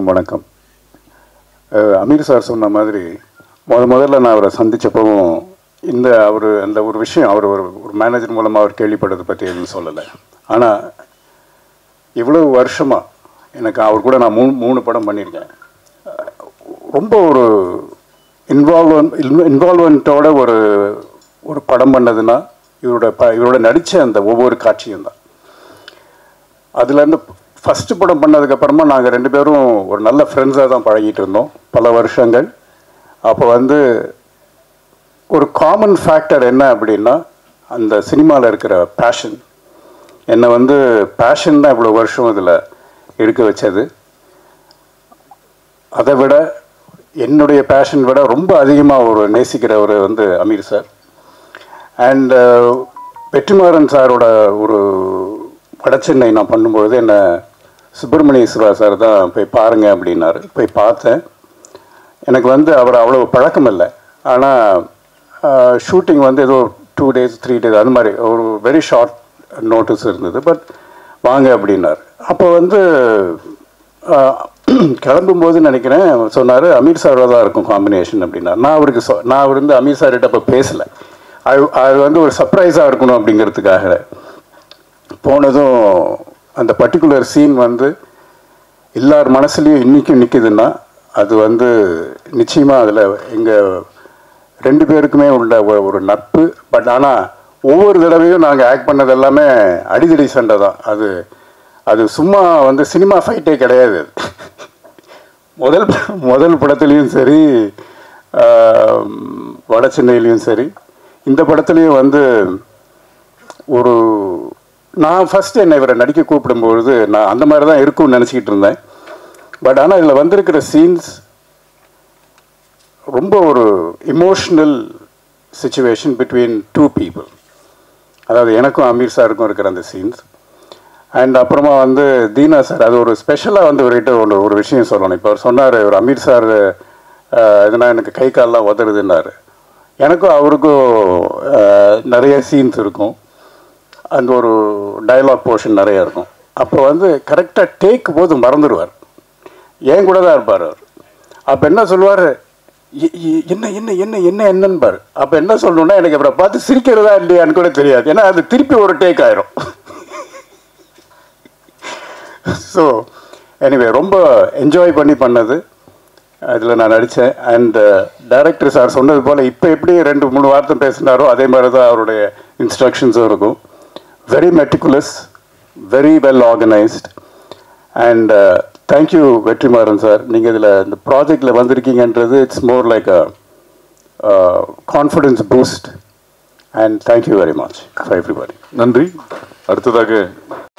வணக்கம் அஹ் அமீர் சார் சொன்ன மாதிரி முத முதல்ல நான் அவரை சந்திச்சப்பவும் இந்த அவர் அந்த ஒரு விஷயம் அவர் ஒரு ஒரு மேனேஜர் மூலமாக அவர் கேள்விப்பட்டதை பற்றி எதுவும் சொல்லலை ஆனால் இவ்வளவு வருஷமாக எனக்கு அவர் கூட நான் மூணு மூணு படம் பண்ணியிருக்கேன் அஹ் ரொம்ப ஒரு இன்வால்வன் இன்வால்மெண்ட்டோட ஒரு ஒரு படம் பண்ணதுன்னா இவரோட ப இவரோட நடித்த அந்த ஒவ்வொரு காட்சியும் தான் அதுலேருந்து ஃபஸ்ட்டு படம் பண்ணதுக்கப்புறமா நாங்கள் ரெண்டு பேரும் ஒரு நல்ல ஃப்ரெண்ட்ஸாக தான் பழகிட்டு இருந்தோம் பல வருஷங்கள் அப்போ வந்து ஒரு காமன் ஃபேக்டர் என்ன அப்படின்னா அந்த சினிமாவில் இருக்கிற பேஷன் என்னை வந்து பேஷன் தான் இவ்வளோ வருஷம் இதில் எடுக்க வச்சது அதை விட என்னுடைய பேஷன் விட ரொம்ப அதிகமாக ஒரு நேசிக்கிறவர் வந்து அமீர் சார் அண்ட் வெற்றிமாறன் சாரோட ஒரு வடச்சென்னை நான் பண்ணும்பொழுது என்னை சுப்பிரமணியேஸ்வரா சார் தான் போய் பாருங்க அப்படின்னாரு போய் பார்த்தேன் எனக்கு வந்து அவர் அவ்வளோ பழக்கம் இல்லை ஆனால் ஷூட்டிங் வந்து ஏதோ டூ டேஸ் த்ரீ டேஸ் அது மாதிரி ஒரு வெரி ஷார்ட் நோட்டீஸ் இருந்தது பட் வாங்க அப்படின்னாரு அப்போ வந்து ஆஹ், கிளம்பும்போது நினைக்கிறேன் சொன்னார் அமீர் சாரோட தான் இருக்கும் காம்பினேஷன் அப்படின்னாரு நான் அவருக்கு சொ நான் அவர் வந்து அமீர் சார்கிட்ட அப்போ பேசலை அது அது வந்து ஒரு சர்ப்ரைஸாக இருக்கணும் அப்படிங்கிறதுக்காக போனதும் அந்த பர்டிகுலர் சீன் வந்து எல்லார் மனசுலையும் இன்றைக்கும் நிற்குதுன்னா அது வந்து நிச்சயமாக அதில் எங்கள் ரெண்டு பேருக்குமே உள்ள ஒரு- ஒரு நட்பு பட் ஆனால் ஒவ்வொரு தடவையும் நாங்கள் ஆக்ட் பண்ணது எல்லாமே அடிதடி சண்டை தான் அது அது சும்மா வந்து சினிமா ஃபைட்டே கிடையாது அது. முதல் ப- முதல் படத்துலேயும் சரி ஆம், வட சென்னையிலையும் சரி இந்த படத்துலேயும் வந்து ஒரு நான் ஃபர்ஸ்ட் என்னை இவரை நடிக்க கூப்பிடும்பொழுது நான் அந்த மாதிரி தான் இருக்கும்னு நினச்சிக்கிட்டு இருந்தேன் பட் ஆனால் இதில் வந்திருக்கிற சீன்ஸ் ரொம்ப ஒரு emotional situation between two people அதாவது எனக்கும் அமீர் சாருக்கும் இருக்கிற அந்த சீன்ஸ் அண்ட் அப்புறமா வந்து தீனா சார் அது ஒரு ஸ்பெஷலாக வந்து அவர்கிட்ட ஒரு ஒரு விஷயம் சொல்லணும் இப்போ அவர் சொன்னார் ஒரு அமீர் சார் எதுனா எனக்கு கை கால்லாம் உதறுதுன்னாரு எனக்கும் அவருக்கும் அஹ், நிறைய சீன்ஸ் இருக்கும் அந்த ஒரு டயலாக் போர்ஷன் நிறைய இருக்கும் அப்போ வந்து கரெக்டாக டேக் போது மறந்துடுவார் ஏன் கூட தான் இருப்பார் அவர் அப்போ என்ன சொல்லுவார் என்ன என்ன என்ன என்ன என்னன்பார் அப்போ என்ன சொல்லணும்னா எனக்கு இவரை பார்த்து சிரிக்கிறதா இல்லையான்னு கூட தெரியாது ஏன்னா அது திருப்பி ஒரு டேக் ஆயிரும் ஸோ எனிவே ரொம்ப என்ஜாய் பண்ணி பண்ணது அதில் நான் நடித்தேன் அண்ட் டைரக்டர் சார் சொன்னது போல் இப்போ எப்படி ரெண்டு மூணு வார்த்தை பேசினாரோ அதே மாதிரி தான் அவருடைய இன்ஸ்ட்ரக்ஷன்ஸும் இருக்கும் very meticulous very well organised and thank you Vetrimaaran sir நீங்கள் இதில் இந்த ப்ராஜெக்டில் வந்திருக்கீங்கன்றது it's more like a confidence boost and thank you very much for everybody நன்றி அடுத்ததாக